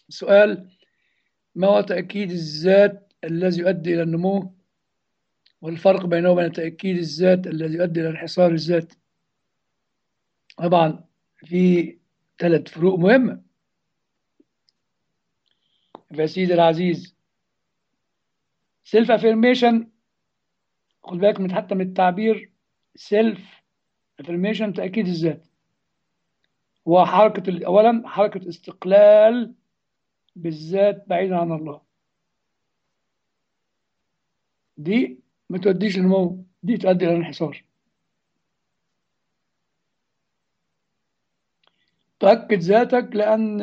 السؤال ما هو تأكيد الذات الذي يؤدي إلى النمو والفرق بينه وبين تأكيد الذات الذي يؤدي إلى انحصار الذات طبعا في ثلاث فروق مهمة يا سيدي العزيز سيلف افيرميشن خد بالك من حتى من التعبير سيلف افيرميشن تأكيد الذات هو حركة أولا حركة استقلال بالذات بعيدا عن الله دي ما توديش للنمو دي تؤدي إلى الانحصار تأكد ذاتك لأن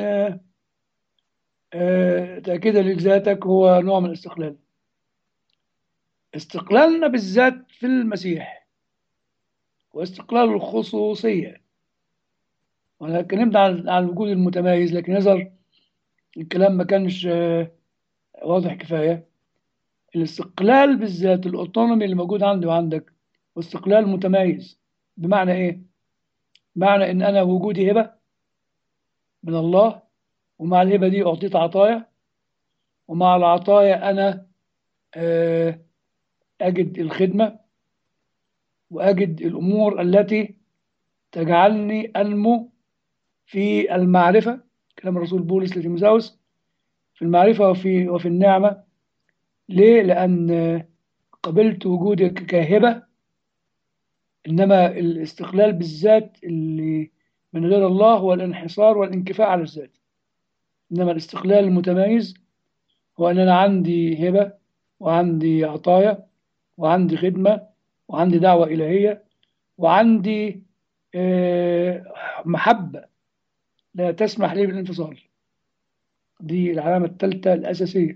آه، تأكيدا لذاتك هو نوع من الاستقلال استقلالنا بالذات في المسيح واستقلال الخصوصية وأنا اتكلمت عن عن الوجود المتميز لكن يظهر الكلام ما كانش آه، واضح كفاية الاستقلال بالذات الأوتونومي اللي موجود عندي وعندك واستقلال متميز بمعنى إيه؟ بمعنى إن أنا وجودي هبة من الله ومع الهبة دي أعطيت عطايا ومع العطايا أنا آه، أجد الخدمة وأجد الأمور التي تجعلني أنمو في المعرفة كلام الرسول بولس لتيموثاوس في المعرفة وفي وفي النعمة ليه؟ لأن آه، قبلت وجودك كهبة إنما الاستقلال بالذات اللي من غير الله هو الانحصار والانكفاء على الذات إنما الاستقلال المتميز هو أن أنا عندي هبة وعندي عطايا وعندي خدمة وعندي دعوة إلهية وعندي آه، محبة لا تسمح لي بالانفصال دي العلامة الثالثة الأساسية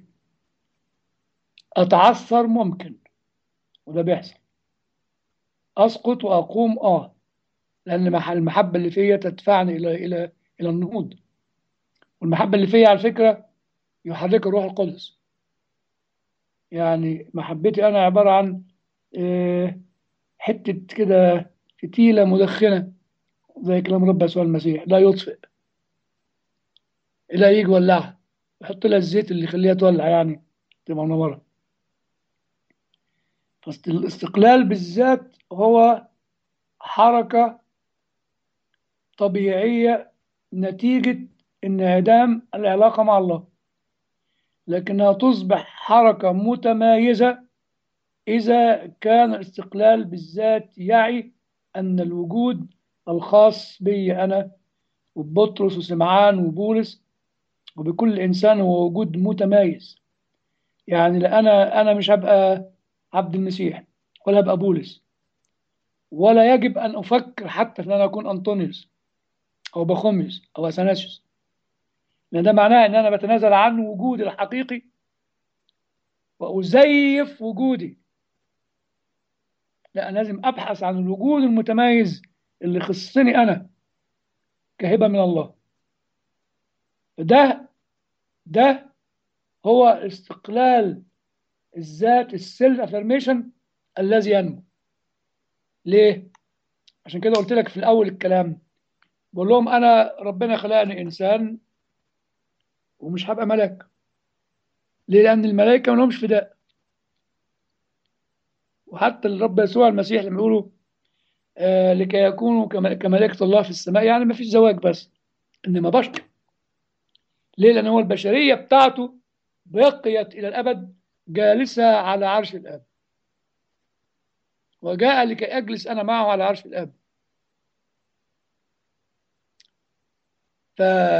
أتعثر ممكن وده بيحصل أسقط وأقوم آه لأن مح- المحبة اللي فيا تدفعني إلى إلى إلى النهوض والمحبة اللي فيا على فكرة يحركها الروح القدس يعني محبتي أنا عبارة عن آه، حتة كده فتيلة مدخنة زي كلام رب يسوع المسيح لا يطفئ لا يجي يولعها يحط لها الزيت اللي يخليها تولع يعني تبقى منورة فالاستقلال بالذات هو حركة طبيعية نتيجة انعدام العلاقة مع الله لكنها تصبح حركة متمايزة إذا كان الاستقلال بالذات يعي أن الوجود الخاص بي أنا وبطرس وسمعان وبولس وبكل إنسان هو وجود متميز يعني لا أنا أنا مش هبقى عبد المسيح ولا هبقى بولس ولا يجب أن أفكر حتى في أن أنا أكون أنطونيوس أو بخوميوس أو أثناسيوس لأن ده معناه أن أنا بتنازل عن وجودي الحقيقي وأزيف وجودي لا أنا لازم أبحث عن الوجود المتميز اللي يخصني أنا كهبة من الله ده ده هو استقلال الذات السيلف افرميشن الذي ينمو ليه؟ عشان كده قلت لك في الأول الكلام بقول لهم أنا ربنا خلقني إنسان ومش هبقى ملاك ليه؟ لأن الملائكة ما لهمش فداء وحتى الرب يسوع المسيح لما يقولوا آه لكي يكونوا كم- كملائكة الله في السماء يعني ما فيش زواج بس إنما بشر ليه؟ لأن هو البشرية بتاعته بقيت إلى الأبد جالسة على عرش الآب وجاء لكي أجلس أنا معه على عرش الآب ف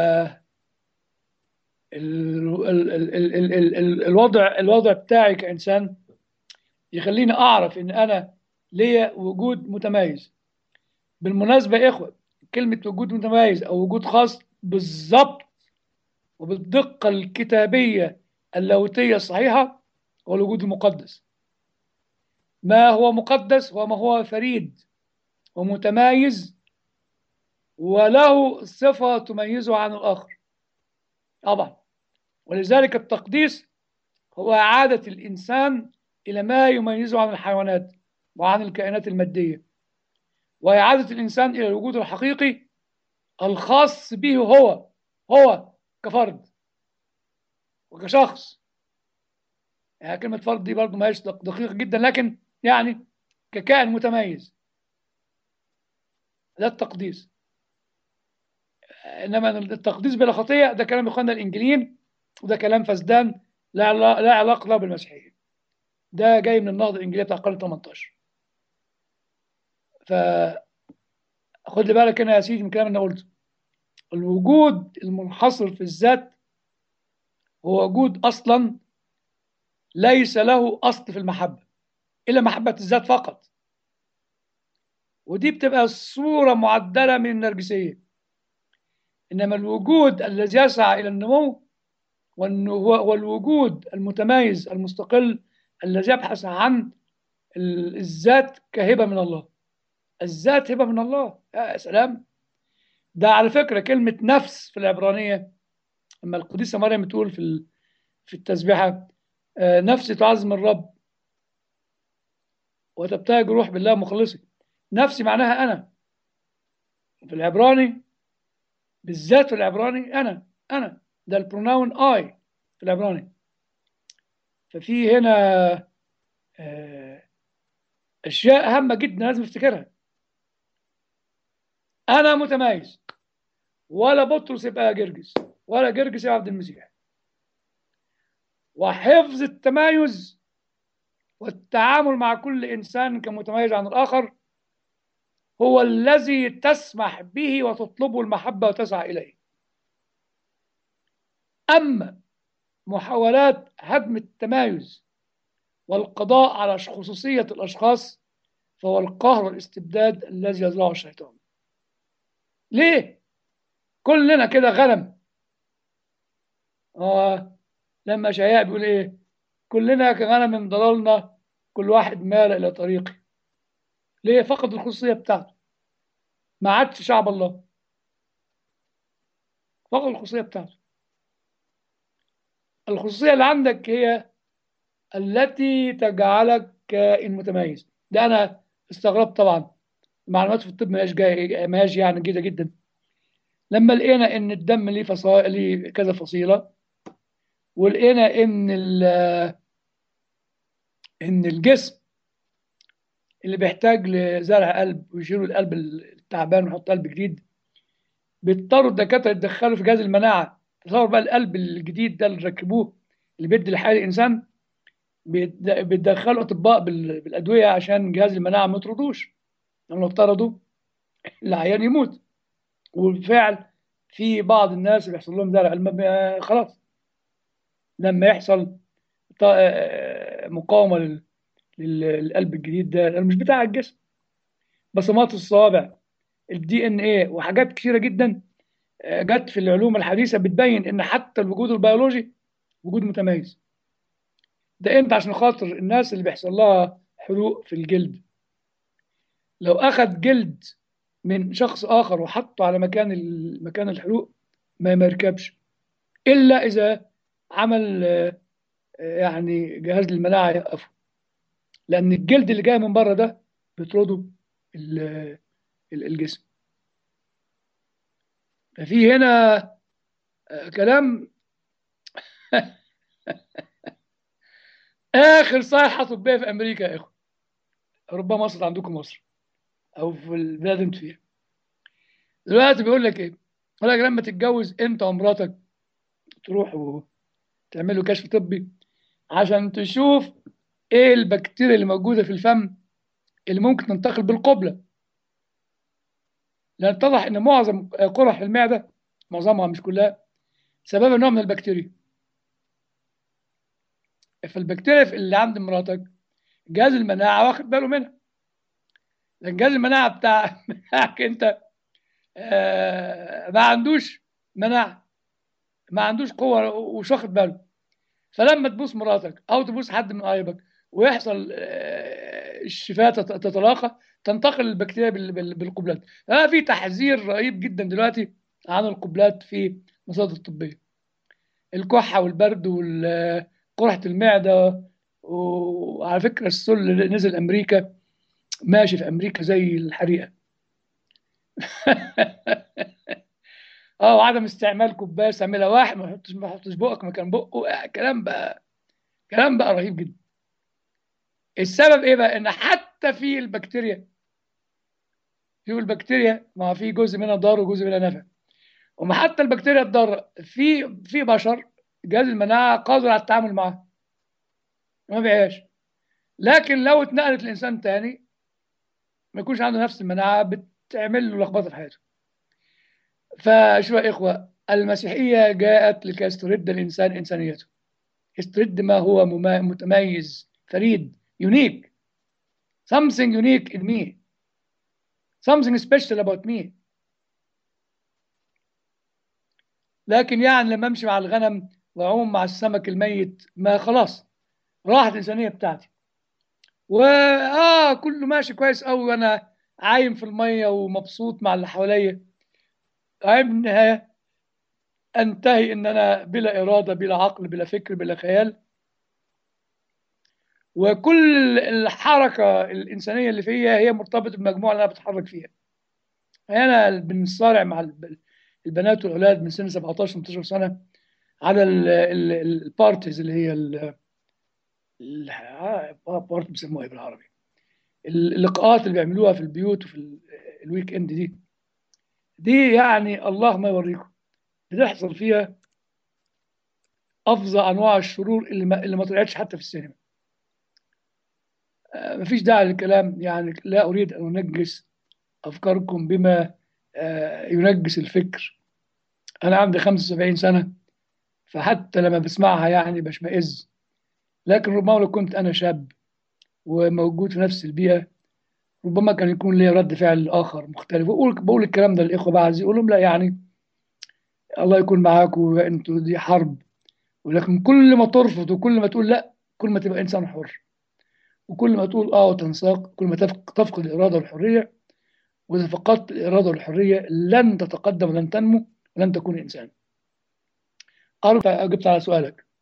ال- ال- ال- ال- ال- ال- ال- الوضع الوضع بتاعي كإنسان يخليني أعرف إن أنا ليا وجود متميز بالمناسبة يا إخوة كلمة وجود متميز أو وجود خاص بالضبط وبالدقة الكتابية اللاهوتية الصحيحة هو الوجود المقدس ما هو مقدس وما هو فريد ومتميز وله صفة تميزه عن الآخر طبعا ولذلك التقديس هو إعادة الإنسان إلى ما يميزه عن الحيوانات وعن الكائنات المادية وإعادة الإنسان إلى الوجود الحقيقي الخاص به هو هو كفرد وكشخص يعني كلمة فرد دي برضه ما هيش دق- دقيقة جدا لكن يعني ككائن متميز ده التقديس انما التقديس بلا خطية ده كلام اخواننا الانجيليين وده كلام فسدان لا علا- لا علاقة له بالمسيحية ده جاي من النهضة الانجيلية بتاع القرن 18 ف خد لي بالك هنا يا سيدي من الكلام اللي انا قلته الوجود المنحصر في الذات هو وجود اصلا ليس له اصل في المحبه الا محبه الذات فقط ودي بتبقى صوره معدله من النرجسيه انما الوجود الذي يسعى الى النمو والن- هو- والوجود المتميز المستقل الذي يبحث عن ال- الذات كهبه من الله الذات هبه من الله يا سلام ده على فكره كلمه نفس في العبرانيه لما القديسه مريم بتقول في ال- في التسبيحه آه، نفسي تعظم الرب وتبتهج روح بالله مخلصي نفسي معناها انا في العبراني بالذات في العبراني انا انا ده البروناون اي في العبراني ففي هنا آه، اشياء هامه جدا لازم افتكرها انا متميز ولا بطرس يبقى جرجس ولا جرجس يبقى عبد المسيح وحفظ التمايز والتعامل مع كل انسان كمتميز عن الاخر هو الذي تسمح به وتطلبه المحبه وتسعى اليه اما محاولات هدم التمايز والقضاء على خصوصيه الاشخاص فهو القهر والاستبداد الذي يزرعه الشيطان ليه كلنا كده غنم اه لما شياء بيقول ايه كلنا كغنم ضللنا كل واحد مال الى طريقه ليه فقد الخصوصيه بتاعته ما عادش شعب الله فقد الخصوصيه بتاعته الخصوصيه اللي عندك هي التي تجعلك كائن متميز ده انا استغربت طبعا المعلومات في الطب ما هياش جاي ما هياش يعني جيده جدا لما لقينا ان الدم ليه فصائل ليه كذا فصيله ولقينا ان ال- ان الجسم اللي بيحتاج لزرع قلب ويشيلوا القلب التعبان ويحط قلب جديد بيضطروا الدكاتره يتدخلوا في جهاز المناعه تصور بقى القلب الجديد ده اللي ركبوه اللي بيدي الحياه للانسان بيت- بيتدخلوا اطباء بال- بالادويه عشان جهاز المناعه ما يطردوش لما اطردوا العيان يموت وبالفعل في بعض الناس اللي بيحصل لهم زرع قلب ما- خلاص لما يحصل ط- آه، مقاومه لل- لل- للقلب الجديد ده لأنه مش بتاع الجسم بصمات الصوابع الدي ان ايه وحاجات كثيره جدا آه، جت في العلوم الحديثه بتبين ان حتى الوجود البيولوجي وجود متميز ده انت عشان خاطر الناس اللي بيحصل لها حروق في الجلد لو اخذ جلد من شخص اخر وحطه على مكان ال- مكان الحروق ما ما يركبش الا اذا عمل آه، آه، يعني جهاز المناعه يوقفه لان الجلد اللي جاي من بره ده بيطرده ال- ال- الجسم ففي هنا آه، كلام اخر صيحه طبيه في امريكا يا اخوه ربما وصلت عندكم مصر او في البلاد اللي انتوا فيها دلوقتي بيقول لك ايه يقول لك لما تتجوز انت ومراتك تروحوا تعملوا كشف طبي عشان تشوف ايه البكتيريا اللي موجوده في الفم اللي ممكن تنتقل بالقبله لان اتضح ان معظم قرح المعده معظمها مش كلها سببها نوع من البكتيريا فالبكتيريا في- اللي عند مراتك جهاز المناعه واخد باله منها لان جهاز المناعه بتاع بتاعك انت آه، ما عندوش مناعه ما عندوش قوه ومش واخد باله فلما تبوس مراتك او تبوس حد من قرايبك ويحصل آه، الشفاه تت- تتلاقى تنتقل البكتيريا بال- بال- بالقبلات آه في تحذير رهيب جدا دلوقتي عن القبلات في المصادر الطبيه الكحه والبرد وقرحه المعده وعلى فكره السل اللي نزل امريكا ماشي في امريكا زي الحريقه اه وعدم استعمال كوبايه استعملها واحد ما تحطش ما تحطش بقك مكان بقه آه، كلام بقى كلام بقى رهيب جدا السبب ايه بقى ان حتى في البكتيريا في البكتيريا ما في جزء منها ضار وجزء منها نفع وما حتى البكتيريا الضاره في في بشر جهاز المناعه قادر على التعامل معاها ما بيعيش لكن لو اتنقلت لانسان تاني ما يكونش عنده نفس المناعه بتعمل له لخبطه في حياته فشو يا اخوه المسيحيه جاءت لكي تسترد الانسان انسانيته يسترد ما هو مما- متميز فريد يونيك something unique in me something special about me لكن يعني لما امشي مع الغنم واعوم مع السمك الميت ما خلاص راحت الانسانيه بتاعتي واه كله ماشي كويس قوي وانا عايم في الميه ومبسوط مع اللي حواليا عايم النهايه انتهي ان انا بلا اراده بلا عقل بلا فكر بلا خيال وكل الحركه الانسانيه اللي فيا هي مرتبطه بالمجموعه اللي انا بتحرك فيها انا بنصارع مع الب- البنات والاولاد من سن 17 18 سنه على البارتيز اللي هي ال- ال- آه، بارت بيسموها ايه بالعربي اللقاءات اللي بيعملوها في البيوت وفي ال- الويك اند دي دي يعني الله ما يوريكم بتحصل فيها افظع انواع الشرور اللي ما, اللي ما طلعتش حتى في السينما آه، مفيش داعي للكلام يعني لا اريد ان انجس افكاركم بما آه، ينجس الفكر انا عندي 75 سنه فحتى لما بسمعها يعني بشمئز لكن ربما لو كنت انا شاب وموجود في نفس البيئه ربما كان يكون لي رد فعل اخر مختلف بقول بقول الكلام ده للاخوه بعض يقول لهم لا يعني الله يكون معاكم وانتوا دي حرب ولكن كل ما ترفض وكل ما تقول لا كل ما تبقى انسان حر وكل ما تقول اه وتنساق كل ما تفق- تفقد الاراده والحريه واذا فقدت الاراده والحريه لن تتقدم ولن تنمو ولن تكون انسان ارجع اجبت على سؤالك